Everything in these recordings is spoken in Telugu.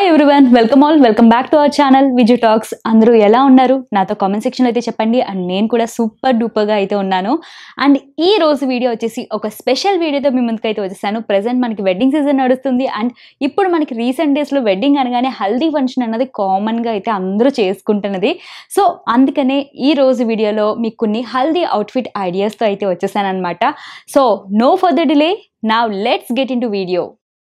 everyone welcome all welcome back to our channel Viju talks అందరూ ఎలా ఉన్నారు నాతో కామెంట్ సెక్షన్లో అయితే చెప్పండి అండ్ నేను కూడా సూపర్ డూపర్గా అయితే ఉన్నాను అండ్ ఈ రోజు వీడియో వచ్చేసి ఒక స్పెషల్ వీడియోతో మీ ముందుకు అయితే వచ్చేసాను ప్రజెంట్ మనకి వెడ్డింగ్ సీజన్ నడుస్తుంది అండ్ ఇప్పుడు మనకి రీసెంట్ డేస్లో వెడ్డింగ్ అనగానే హల్దీ ఫంక్షన్ అన్నది కామన్గా అయితే అందరూ చేసుకుంటున్నది సో అందుకనే ఈ రోజు వీడియోలో మీకు కొన్ని హల్దీ అవుట్ఫిట్ ఐడియాస్తో అయితే వచ్చేసాను అనమాట సో నో ఫర్దర్ డిలే నా let's get into video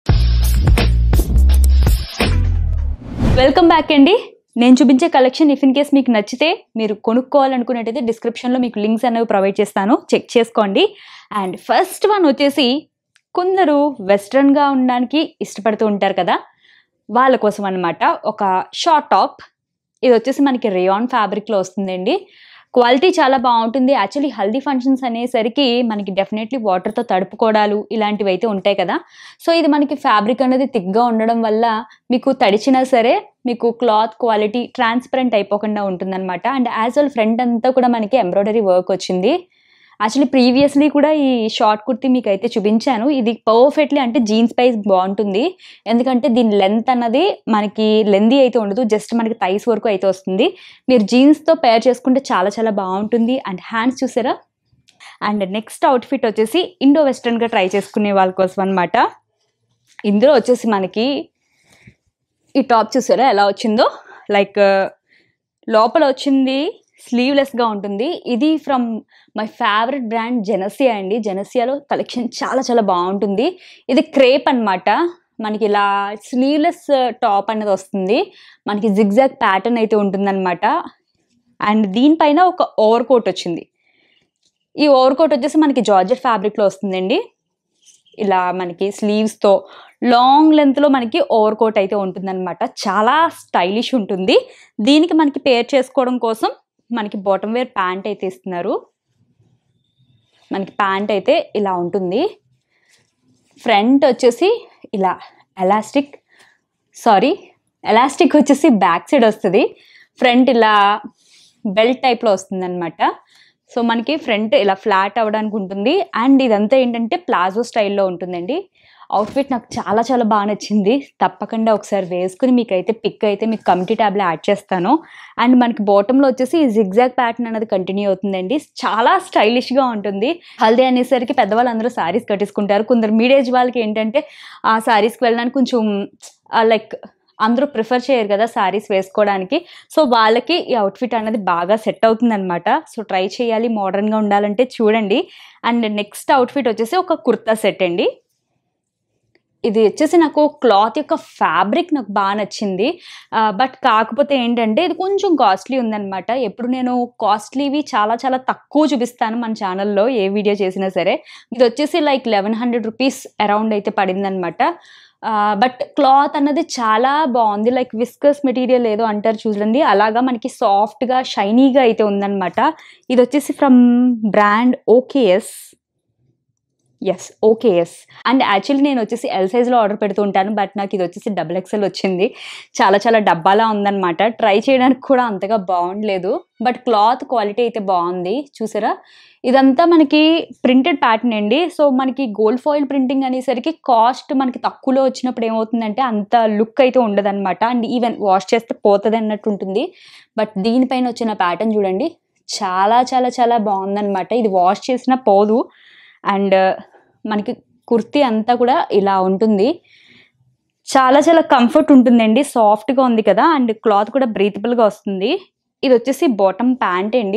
welcome back అండి నేను చూపించే కలెక్షన్ ఇఫ్ ఇన్ కేస్ మీకు నచ్చితే మీరు కొనుక్కోవాలనుకున్నట్టయితే డిస్క్రిప్షన్లో మీకు లింక్స్ అనేవి ప్రొవైడ్ చేస్తాను చెక్ చేసుకోండి అండ్ ఫస్ట్ వన్ వచ్చేసి కొందరు వెస్ట్రన్గా ఉండడానికి ఇష్టపడుతూ ఉంటారు కదా వాళ్ళ కోసం అనమాట ఒక షార్ట్ టాప్ ఇది వచ్చేసి మనకి రేయాన్ ఫ్యాబ్రిక్లో వస్తుందండి క్వాలిటీ చాలా బాగుంటుంది యాక్చువల్లీ హల్దీ ఫంక్షన్స్ అనేసరికి మనకి డెఫినెట్లీ వాటర్తో తడుపుకోవడాలు ఇలాంటివి అయితే ఉంటాయి కదా సో ఇది మనకి ఫ్యాబ్రిక్ అనేది థిక్గా ఉండడం వల్ల మీకు తడిచినా సరే మీకు క్లాత్ క్వాలిటీ ట్రాన్స్పరెంట్ అయిపోకుండా ఉంటుందన్నమాట అండ్ యాజ్ వెల్ ఫ్రంట్ అంతా కూడా మనకి ఎంబ్రాయిడరీ వర్క్ వచ్చింది యాక్చువల్లీ ప్రీవియస్లీ కూడా ఈ షార్ట్ కుర్తీ మీకు అయితే చూపించాను ఇది పర్ఫెక్ట్లీ అంటే జీన్స్ పైస్ బాగుంటుంది ఎందుకంటే దీని లెంత్ అన్నది మనకి లెందీ అయితే ఉండదు జస్ట్ మనకి థైస్ వరకు అయితే వస్తుంది మీరు జీన్స్తో పేర్ చేసుకుంటే చాలా చాలా బాగుంటుంది అండ్ హ్యాండ్స్ చూసారా అండ్ నెక్స్ట్ అవుట్ఫిట్ వచ్చేసి ఇండో వెస్ట్రన్గా ట్రై చేసుకునే వాళ్ళ కోసం అనమాట ఇందులో వచ్చేసి మనకి ఈ టాప్ చూసారా ఎలా వచ్చిందో లైక్ లోపల వచ్చింది స్లీవ్లెస్గా ఉంటుంది ఇది from my favourite brand Janasya అండి జెనసియాలో కలెక్షన్ చాలా చాలా బాగుంటుంది ఇది క్రేప్ అన్నమాట మనకి ఇలా స్లీవ్లెస్ టాప్ అనేది వస్తుంది మనకి జిగ్జాగ్ ప్యాటర్న్ అయితే ఉంటుందన్నమాట అండ్ దీనిపైన ఒక ఓవర్ కోట్ వచ్చింది ఈ ఓవర్ కోట్ వచ్చేసి మనకి జార్జెట్ ఫ్యాబ్రిక్లో వస్తుందండి ఇలా మనకి స్లీవ్స్తో లాంగ్ లెంత్లో మనకి ఓవర్ కోట్ అయితే ఉంటుందన్నమాట చాలా స్టైలిష్ ఉంటుంది దీనికి మనకి పేర్ చేసుకోవడం కోసం మనకి బాటమ్ వేర్ ప్యాంట్ అయితే ఇస్తున్నారు మనకి ప్యాంట్ అయితే ఇలా ఉంటుంది ఫ్రంట్ వచ్చేసి ఇలా ఎలాస్టిక్ సారీ ఎలాస్టిక్ వచ్చేసి బ్యాక్ సైడ్ వస్తుంది ఫ్రంట్ ఇలా బెల్ట్ టైప్లో వస్తుంది అనమాట సో మనకి ఫ్రంట్ ఇలా ఫ్లాట్ అవ్వడానికి ఉంటుంది అండ్ ఇదంతా ఏంటంటే ప్లాజో స్టైల్లో ఉంటుందండి అవుట్ఫిట్ నాకు చాలా చాలా బాగా నచ్చింది తప్పకుండా ఒకసారి వేసుకుని మీకైతే పిక్ అయితే మీకు కమిటీ ట్యాబ్లో యాడ్ చేస్తాను అండ్ మనకి బాటంలో వచ్చేసి ఈ జిగ్జాగ్ ప్యాటర్న్ అనేది కంటిన్యూ అవుతుందండి చాలా స్టైలిష్గా ఉంటుంది హల్దీ అనేసరికి పెద్దవాళ్ళు అందరూ శారీస్ కట్టేసుకుంటారు కొందరు మీడ్ ఏజ్ వాళ్ళకి ఏంటంటే ఆ శారీస్కి వెళ్ళడానికి కొంచెం లైక్ అందరూ ప్రిఫర్ చేయరు కదా శారీస్ వేసుకోవడానికి సో వాళ్ళకి ఈ అవుట్ఫిట్ అనేది బాగా సెట్ అవుతుందన్నమాట సో ట్రై చేయాలి మోడర్న్గా ఉండాలంటే చూడండి అండ్ నెక్స్ట్ అవుట్ఫిట్ వచ్చేసి ఒక కుర్తా సెట్ అండి ఇది వచ్చేసి నాకు క్లాత్ యొక్క ఫ్యాబ్రిక్ నాకు బాగా నచ్చింది బట్ కాకపోతే ఏంటంటే ఇది కొంచెం కాస్ట్లీ ఉందన్నమాట ఎప్పుడు నేను కాస్ట్లీవి చాలా చాలా తక్కువ చూపిస్తాను మన ఛానల్లో ఏ వీడియో చేసినా సరే ఇది వచ్చేసి like eleven hundred rupees around అయితే పడిందనమాట బట్ క్లాత్ అన్నది చాలా బాగుంది లైక్ విస్కస్ మెటీరియల్ ఏదో అంటారు చూడండి అలాగా మనకి సాఫ్ట్గా షైనీగా అయితే ఉందన్నమాట ఇది వచ్చేసి from brand OKS S OKS and actually నేను వచ్చేసి ఎల్ సైజ్లో ఆర్డర్ పెడుతూ ఉంటాను బట్ నాకు ఇది వచ్చేసి డబుల్ ఎక్సెల్ వచ్చింది చాలా చాలా డబ్బాలా ఉందన్నమాట ట్రై చేయడానికి కూడా అంతగా బాగుండలేదు బట్ క్లాత్ క్వాలిటీ అయితే బాగుంది చూసారా ఇదంతా మనకి ప్రింటెడ్ ప్యాటర్న్ అండి సో మనకి గోల్డ్ ఫాయిల్ ప్రింటింగ్ అనేసరికి కాస్ట్ మనకి తక్కువలో వచ్చినప్పుడు ఏమవుతుందంటే అంత లుక్ అయితే ఉండదన్నమాట అండ్ ఈవెన్ వాష్ చేస్తే పోతుంది అన్నట్టు ఉంటుంది బట్ దీనిపైన వచ్చిన ప్యాటర్న్ చూడండి చాలా చాలా చాలా బాగుందన్నమాట ఇది వాష్ చేసినా పోదు అండ్ మనకి కుర్తీ అంతా కూడా ఇలా ఉంటుంది చాలా చాలా కంఫర్ట్ ఉంటుందండి సాఫ్ట్గా ఉంది కదా అండ్ క్లాత్ కూడా బ్రీతబుల్గా వస్తుంది ఇది వచ్చేసి బాటమ్ ప్యాంట్ అండి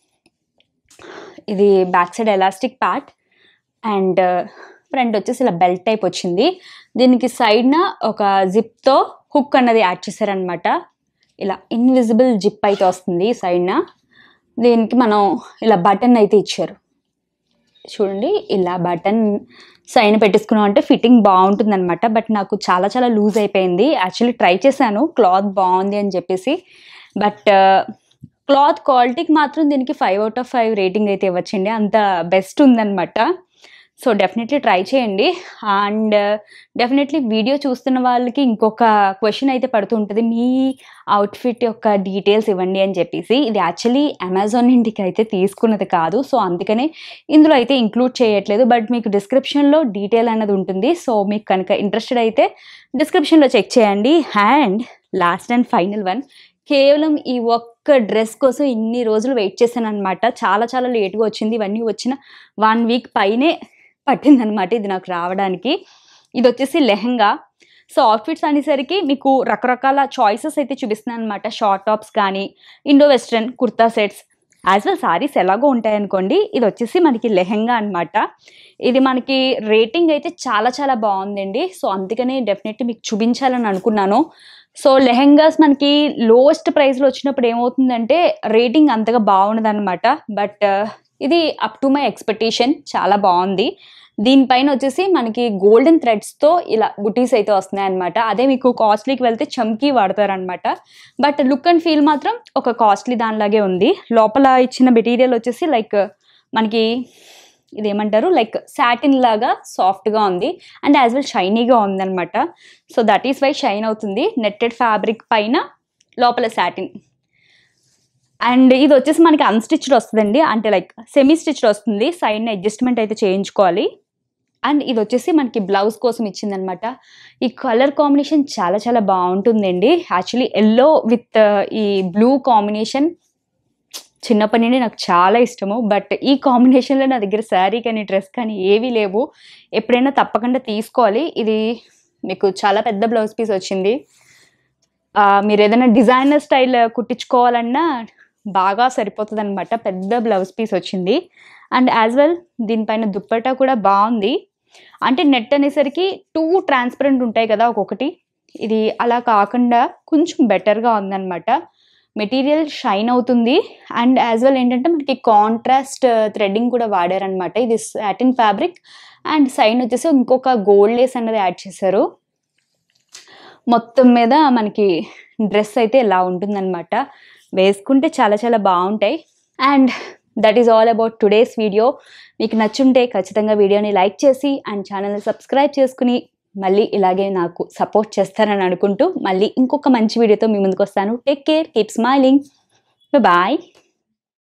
ఇది back side elastic pant and front వచ్చేసి ఇలా బెల్ట్ టైప్ వచ్చింది దీనికి సైడ్న ఒక జిప్తో హుక్ అన్నది యాడ్ చేశారనమాట ఇలా ఇన్విజిబుల్ జిప్ అయితే వస్తుంది సైడ్న దీనికి మనం ఇలా బటన్ అయితే ఇచ్చారు చూడండి ఇలా బటన్ సైన్ పెట్టేసుకున్నాం అంటే ఫిట్టింగ్ బాగుంటుంది అనమాట బట్ నాకు చాలా చాలా లూజ్ అయిపోయింది యాక్చువల్లీ ట్రై చేశాను క్లాత్ బాగుంది అని చెప్పేసి బట్ క్లాత్ క్వాలిటీకి మాత్రం దీనికి five out of five rating అయితే ఇవ్వచ్చండి అంత బెస్ట్ ఉందన్నమాట సో డెఫినెట్లీ ట్రై చేయండి అండ్ డెఫినెట్లీ వీడియో చూస్తున్న వాళ్ళకి ఇంకొక క్వశ్చన్ అయితే పడుతూ ఉంటుంది మీ అవుట్ఫిట్ యొక్క డీటెయిల్స్ ఇవ్వండి అని చెప్పేసి ఇది యాక్చువల్లీ అమెజాన్ ఇంటికి అయితే తీసుకున్నది కాదు సో అందుకనే ఇందులో అయితే ఇంక్లూడ్ చేయట్లేదు బట్ మీకు డిస్క్రిప్షన్లో డీటెయిల్ అన్నది ఉంటుంది సో మీకు కనుక ఇంట్రెస్టెడ్ అయితే డిస్క్రిప్షన్లో చెక్ చేయండి and last and final one కేవలం ఈ ఒక్క డ్రెస్ కోసం ఇన్ని రోజులు వెయిట్ చేశాను అనమాట చాలా చాలా లేట్గా వచ్చింది ఇవన్నీ వచ్చిన వన్ వీక్ పైనే పట్టిందనమాట ఇది నాకు రావడానికి ఇది వచ్చేసి లెహంగా సో అవుట్ఫిట్స్ అనేసరికి మీకు రకరకాల చాయిసెస్ అయితే చూపిస్తున్నాను అనమాట షార్ట్ టాప్స్ కానీ Indo western kurta sets as well saris ఎలాగో ఉంటాయనుకోండి ఇది వచ్చేసి మనకి లెహంగా అనమాట ఇది మనకి రేటింగ్ అయితే చాలా చాలా బాగుందండి సో అందుకనే డెఫినెట్లీ మీకు చూపించాలని అనుకున్నాను సో లెహెంగాస్ మనకి లోయెస్ట్ ప్రైస్లో వచ్చినప్పుడు ఏమవుతుందంటే రేటింగ్ అంతగా బాగుండదు అనమాట బట్ ఇది అప్ టు మై ఎక్స్పెక్టేషన్ చాలా బాగుంది దీనిపైన వచ్చేసి మనకి గోల్డెన్ థ్రెడ్స్తో ఇలా బుటీస్ అయితే వస్తున్నాయి అనమాట అదే మీకు కాస్ట్లీకి వెళ్తే చమ్కీ వాడతారనమాట బట్ లుక్ అండ్ ఫీల్ మాత్రం ఒక కాస్ట్లీ దానిలాగే ఉంది లోపల ఇచ్చిన మెటీరియల్ వచ్చేసి లైక్ మనకి ఇదేమంటారు లైక్ సాటిన్ లాగా సాఫ్ట్గా ఉంది అండ్ యాజ్ వెల్ షైనీగా ఉందన్నమాట so that is why shine అవుతుంది నెట్టెడ్ ఫ్యాబ్రిక్ పైన లోపల సాటిన్ అండ్ ఇది వచ్చేసి మనకి అన్స్టిచ్డ్ వస్తుందండి అంటే లైక్ సెమీ స్టిచ్డ్ వస్తుంది సైడ్ అడ్జస్ట్మెంట్ అయితే చేయించుకోవాలి అండ్ ఇది వచ్చేసి మనకి బ్లౌజ్ కోసం ఇచ్చిందనమాట ఈ కలర్ కాంబినేషన్ చాలా చాలా బాగుంటుందండి యాక్చువల్లీ ఎల్లో విత్ ఈ బ్లూ కాంబినేషన్ చిన్నప్పటి నుండి నాకు చాలా ఇష్టము బట్ ఈ కాంబినేషన్లో నా దగ్గర శారీ కానీ డ్రెస్ కానీ ఏవీ లేవు ఎప్పుడైనా తప్పకుండా తీసుకోవాలి ఇది మీకు చాలా పెద్ద బ్లౌజ్ పీస్ వచ్చింది ఆ, మీరు ఏదైనా డిజైనర్ స్టైల్ కుట్టించుకోవాలన్నా బాగా సరిపోతుంది అనమాట పెద్ద బ్లౌజ్ పీస్ వచ్చింది అండ్ యాజ్ వెల్ దీనిపైన దుప్పటా కూడా బాగుంది అంటే నెట్ అనేసరికి టూ ట్రాన్స్పరెంట్ ఉంటాయి కదా ఒక్కొక్కటి ఇది అలా కాకుండా కొంచెం బెటర్గా ఉందన్నమాట మెటీరియల్ షైన్ అవుతుంది అండ్ యాజ్ వెల్ ఏంటంటే మనకి కాంట్రాస్ట్ థ్రెడ్డింగ్ కూడా వాడారనమాట ఇది సాటిన్ ఫ్యాబ్రిక్ అండ్ సైన్ వచ్చేసి ఇంకొక గోల్డ్ లేస్ అనేది యాడ్ చేశారు మొత్తం మీద మనకి డ్రెస్ అయితే ఇలా ఉంటుందన్నమాట వేసుకుంటే చాలా చాలా బాగుంటాయి and that is all about today's video మీకు నచ్చుంటే ఖచ్చితంగా వీడియోని లైక్ చేసి అండ్ ఛానల్ని సబ్స్క్రైబ్ చేసుకుని మళ్ళీ ఇలాగే నాకు సపోర్ట్ చేస్తారని అనుకుంటూ మళ్ళీ ఇంకొక మంచి వీడియోతో మీ ముందుకు వస్తాను take care keep smiling bye